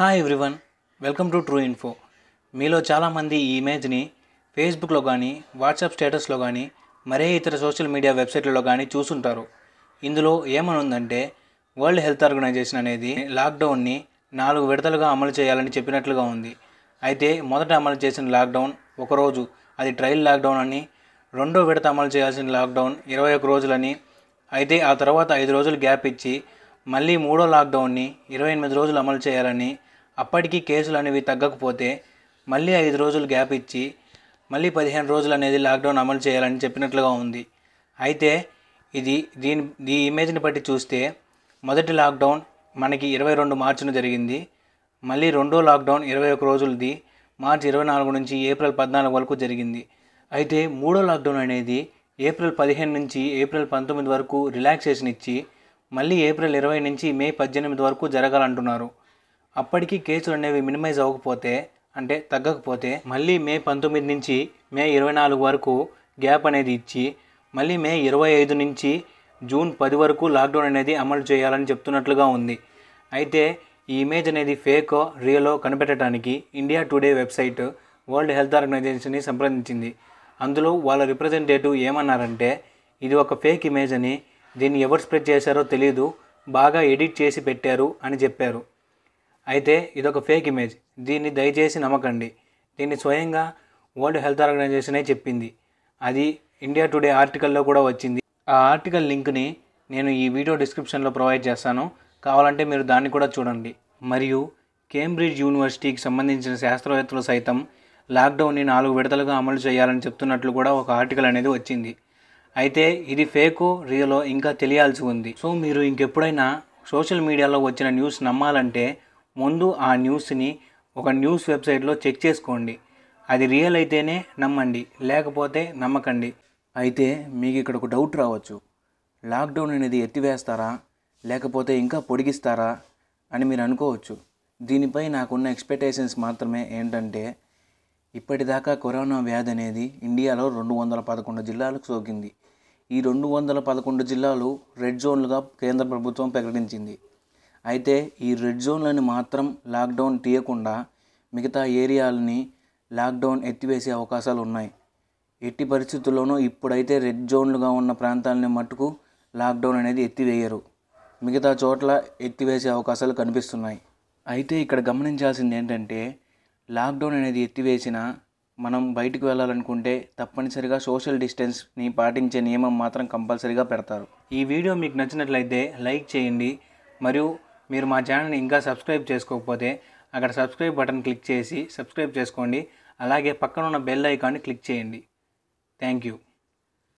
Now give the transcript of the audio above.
hi everyone welcome to true info మీలో చాలామంది ఈ ఇమేజ్ని ఫేస్బుక్లో కానీ వాట్సాప్ స్టేటస్లో కానీ మరే ఇతర సోషల్ మీడియా వెబ్సైట్లలో కానీ చూసుంటారు ఇందులో ఏమనుందంటే వరల్డ్ హెల్త్ ఆర్గనైజేషన్ అనేది లాక్డౌన్ని నాలుగు విడతలుగా అమలు చేయాలని చెప్పినట్లుగా ఉంది అయితే మొదట అమలు చేసిన లాక్డౌన్ ఒకరోజు అది ట్రయల్ లాక్డౌన్ అని రెండో విడత అమలు చేయాల్సిన లాక్డౌన్ ఇరవై ఒక రోజులని అయితే ఆ తర్వాత ఐదు రోజులు గ్యాప్ ఇచ్చి మళ్ళీ మూడో లాక్డౌన్ని ఇరవై ఎనిమిది రోజులు అమలు చేయాలని అప్పటికీ కేసులు అనేవి తగ్గకపోతే మళ్ళీ ఐదు రోజులు గ్యాప్ ఇచ్చి మళ్ళీ పదిహేను రోజులు అనేది లాక్డౌన్ అమలు చేయాలని చెప్పినట్లుగా ఉంది అయితే ఇది దీని ఈ ఇమేజ్ని బట్టి చూస్తే మొదటి లాక్డౌన్ మనకి ఇరవై రెండు మార్చిన జరిగింది మళ్ళీ రెండో లాక్డౌన్ ఇరవై ఒక రోజులది మార్చి ఇరవై నాలుగు నుంచి ఏప్రిల్ పద్నాలుగు వరకు జరిగింది అయితే మూడో లాక్డౌన్ అనేది ఏప్రిల్ పదిహేను నుంచి ఏప్రిల్ పంతొమ్మిది వరకు రిలాక్సేషన్ ఇచ్చి మళ్ళీ ఏప్రిల్ ఇరవై నుంచి మే పద్దెనిమిది వరకు జరగాలంటున్నారు అప్పటికి కేసులు అనేవి మినిమైజ్ అవ్వకపోతే అంటే తగ్గకపోతే మళ్ళీ మే పంతొమ్మిది నుంచి మే ఇరవై నాలుగు వరకు గ్యాప్ అనేది ఇచ్చి మళ్ళీ మే ఇరవై ఐదు నుంచి జూన్ పది వరకు లాక్డౌన్ అనేది అమలు చేయాలని చెప్తున్నట్లుగా ఉంది అయితే ఈ ఇమేజ్ అనేది ఫేకో రియలో కనిపెట్టడానికి India Today website world health ఆర్గనైజేషన్ని సంప్రదించింది అందులో వాళ్ళ రిప్రజెంటేటివ్ ఏమన్నారంటే ఇది ఒక ఫేక్ ఇమేజ్ అని దీన్ని ఎవరు స్ప్రెడ్ చేశారో తెలియదు బాగా ఎడిట్ చేసి పెట్టారు అని చెప్పారు అయితే ఇదొక ఫేక్ ఇమేజ్ దీన్ని దయచేసి నమ్మకండి దీన్ని స్వయంగా వరల్డ్ హెల్త్ ఆర్గనైజేషనే చెప్పింది అది ఇండియా టుడే ఆర్టికల్లో కూడా వచ్చింది ఆ ఆర్టికల్ లింక్ని నేను ఈ వీడియో డిస్క్రిప్షన్లో ప్రొవైడ్ చేస్తాను కావాలంటే మీరు దాన్ని కూడా చూడండి మరియు కేంబ్రిడ్జ్ యూనివర్సిటీకి సంబంధించిన శాస్త్రవేత్తలు సైతం లాక్డౌన్ని నాలుగు విడతలుగా అమలు చేయాలని చెప్తున్నట్లు కూడా ఒక ఆర్టికల్ అనేది వచ్చింది అయితే ఇది ఫేకో రియలో ఇంకా తెలియాల్సి ఉంది సో మీరు ఇంకెప్పుడైనా సోషల్ మీడియాలో వచ్చిన న్యూస్ నమ్మాలంటే ముందు ఆ న్యూస్ని ఒక న్యూస్ వెబ్సైట్లో చెక్ చేసుకోండి అది రియల్ అయితేనే నమ్మండి లేకపోతే నమ్మకండి అయితే మీకు ఇక్కడ ఒక డౌట్ రావచ్చు లాక్డౌన్ అనేది ఎత్తివేస్తారా లేకపోతే ఇంకా పొడిగిస్తారా అని మీరు అనుకోవచ్చు దీనిపై నాకున్న ఎక్స్పెక్టేషన్స్ మాత్రమే ఏంటంటే ఇప్పటిదాకా కరోనా వ్యాధి అనేది ఇండియాలో రెండు వందల పదకొండు జిల్లాలకు సోకింది ఈ రెండు వందల పదకొండు జిల్లాలు రెడ్ జోన్లుగా కేంద్ర ప్రభుత్వం ప్రకటించింది అయితే ఈ రెడ్ జోన్లను మాత్రం లాక్డౌన్ తీయకుండా మిగతా ఏరియాలని లాక్డౌన్ ఎత్తివేసే అవకాశాలు ఉన్నాయి ఎట్టి పరిస్థితుల్లోనూ ఇప్పుడైతే రెడ్ జోన్లుగా ఉన్న ప్రాంతాలని మట్టుకు లాక్డౌన్ అనేది ఎత్తివేయరు మిగతా చోట్ల ఎత్తివేసే అవకాశాలు కనిపిస్తున్నాయి అయితే ఇక్కడ గమనించాల్సింది ఏంటంటే లాక్డౌన్ అనేది ఎత్తివేసిన మనం బయటకు వెళ్ళాలనుకుంటే తప్పనిసరిగా సోషల్ డిస్టెన్స్ని పాటించే నియమం మాత్రం కంపల్సరీగా పెడతారు ఈ వీడియో మీకు నచ్చినట్లయితే లైక్ చేయండి మరియు మీరు మా ఛానల్ని ఇంకా సబ్స్క్రైబ్ చేసుకోకపోతే అక్కడ సబ్స్క్రైబ్ బటన్ క్లిక్ చేసి సబ్స్క్రైబ్ చేసుకోండి అలాగే పక్కన ఉన్న బెల్ ఐకాన్ని క్లిక్ చేయండి థ్యాంక్ యూ